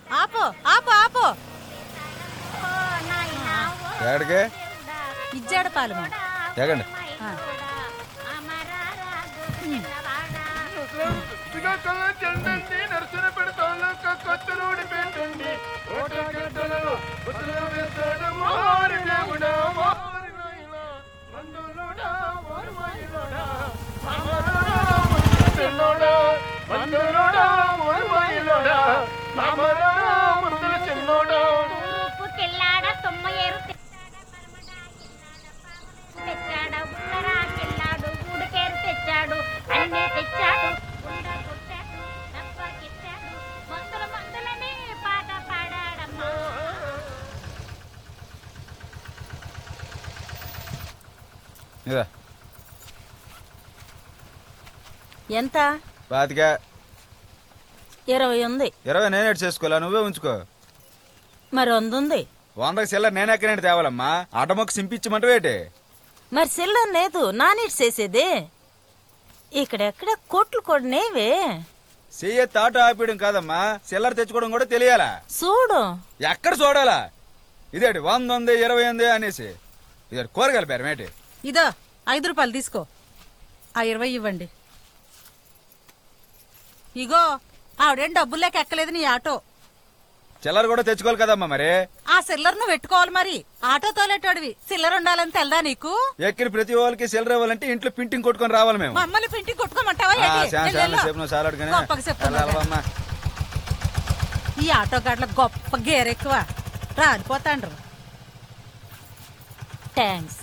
ఆపో ఆపో ఆపో ఎక్కడికి ఇచ్చాడ పాలెము ఎగండి నరసన పెడతాను కొత్తలోడి పెట్టండి ఓట గడ్డలు ఉత్తరం వేస్తాడు మోరి దేవుడా మోరి నాయనా మందులోడా మోరి మాయలోడా మామరా చిన్నోడా మందులోడా మోరి మాయలోడా మామరా ముందుల చిన్నోడా కెళ్ళాడ తొమ్మ ఏరు తెచ్చాడు ఉన్నరా కెళ్ళాడు గూడుకేరు తెచ్చాడు అన్నీ తెచ్చాడు ఉండ కొట్టాడు డబ్బాకిచ్చాడు మందుల మందులని పాట పాడాడమ్మా ఇదా ఎంత పాతిక ఇరవై ఉంది ఇరవై నేనే చేసుకోవాలా నువ్వే ఉంచుకో మరి వంద ఉంది వందకి సిల్లర్ నేను ఎక్కడేంటి తేవాలమ్మా అటమొక్క సింపించమంటే మరి సిల్లర్ లేదు నానీటి చేసేది ఇక్కడెక్కడ కొట్లు కొడనేవే చెయ్య తాట ఆపేయడం కాదమ్మా సిల్లర్ తెచ్చుకోవడం కూడా తెలియాలా చూడు ఎక్కడ చూడాలా ఇదేంటి వంద ఉంది ఇరవై ఉంది అనేసి ఇది కూరగాయల పేరు మేటి ఇదో ఐదు రూపాయలు తీసుకో ఆ ఇరవై ఇవ్వండి ఇగో ఆవిడేం డబ్బులు లేక ఎక్కలేదు నీ ఆటో చిల్లర కూడా తెచ్చుకోవాలి కదమ్మా మరి ఆ సిల్లర్ నువ్వు పెట్టుకోవాలి మరి ఆటో తోలేటోడివి సిల్లర్ ఉండాలని తెల్దా నీకు ఎక్కిన ప్రతి వాళ్ళకి సిల్లర్ ఇవ్వాలంటే ఇంట్లో పింటింగ్ కొట్టుకొని రావాలి మేము మమ్మల్ని పింటి కొట్టుకోమంటావా ఆ, ఏంటి? చాలా వెళ్ళు, సార్లు వెళ్ళు. చెప్పిన సార్ అడుగునే గొప్పగా చెప్తున్నా ఈ ఆటో గాడ్ల గొప్ప గేరెక్కువ రాలిపోతాండ్రు థ్యాంక్స్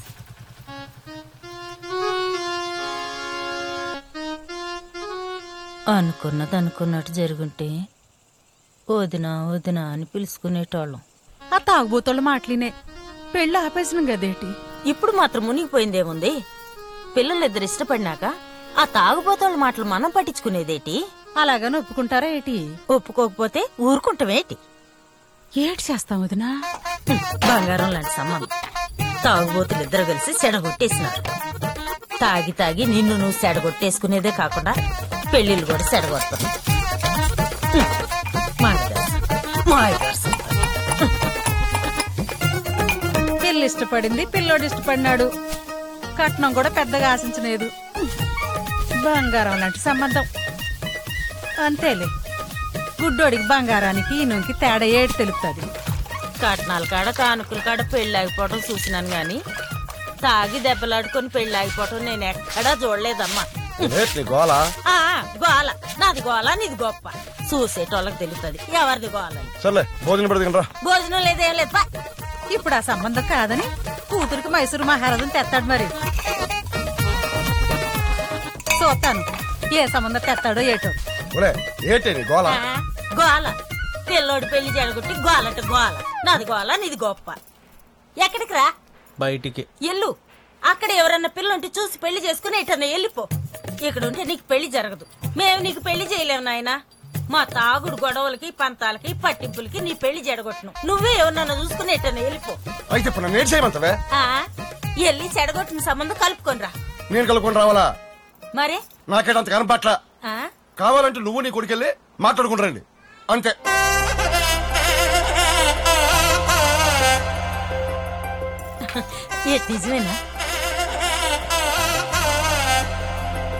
అనుకున్నది అనుకున్నట్టు జరుగుంటే వదినా వదినా అని పిలుచుకునేటోళ్ళం ఆ తాగుబోతోళ్ళ మాటలినే పెళ్ళి ఆపేసిన గదేటి ఇప్పుడు మాత్రం మునిగిపోయిందేముంది పిల్లలిద్దరు ఇష్టపడినాక ఆ తాగుబోతోళ్ళ మాటలు మనం పట్టించుకునేదేటి అలాగని ఒప్పుకుంటారా ఏటి ఒప్పుకోకపోతే ఊరుకుంటామేటి ఏటి చేస్తాం వదినా హ్మ్, బంగారం లాంటి సంబంధం తాగుబోతులు ఇద్దరు కలిసి సెడగొట్టేసినారు తాగి తాగి నిన్ను నువ్వు సెడగొట్టేసుకునేదే కాకుండా పెళ్లిళ్ళు కూడా సెడగొడతాను హ్మ్, మాయదాసు, మాయదాసు. పిల్ల ఇష్టపడింది పిల్లోడు ఇష్టపడినాడు కట్నం కూడా పెద్దగా ఆశించలేదు బంగారం లాంటి సంబంధం అంతేలే గుడ్డోడికి బంగారానికి ఈయనకి తేడా ఏడు తెలుపుతుంది కట్నాల కాడ కానుకల కాడ పెళ్లి ఆగిపోవటం చూసినాను గాని తాగి దెబ్బలాడుకొని పెళ్లి ఆగిపోవటం నేను ఎక్కడా చూడలేదమ్మా గోళ ఆ గోల నాది గోల నీది గొప్ప చూసేటోళ్ళకి తెలుస్తుంది ఎవరిది గోల అని. సర్లే భోజనం పెడతాను రా భోజనం లేదేం లేదు పా. ఇప్పుడు ఆ సంబంధం కాదని కూతురికి మైసూరు మహారాజుని తెస్తాడు మరి చూస్తాను ఏ సంబంధం తెస్తాడో ఏటో ఒరే ఏంటి గోళ ఆ, గోల పిల్లోడు పెళ్లి జరగొట్టి గోలంట గోల నాది గోల నీది గొప్ప ఎక్కడికి రా బయటికి ఎల్లు అక్కడ ఎవరన్నా పిల్లుంటే చూసి పెళ్లి చేసుకుని ఇటన్నా వెళ్ళిపో ఇక్కడ ఉంటే నీకు పెళ్లి జరగదు మేము నీకు పెళ్లి చేయలేము నాయనా మా తాగుడు గొడవలకి పంతాలకి పట్టింపులకి నీ పెళ్లి జడగొట్టును నువ్వే ఎవరన్నా చూసుకుని ఇటన్నా వెళ్ళిపో అయితే ఇప్పుడు నన్ను ఏం చేయమంటావే ఆ ఎల్లి చెడగొట్టిన సంబంధం కలుపుకొనిరా నేను కలుపుకొని రావాలా మరే నాకేటంత కనపట్ల ఆ కావాలంటే నువ్వు నీ కొడుకెళ్ళి మాట్లాడుకుంటారండి అంతే ఏ నిజమేనా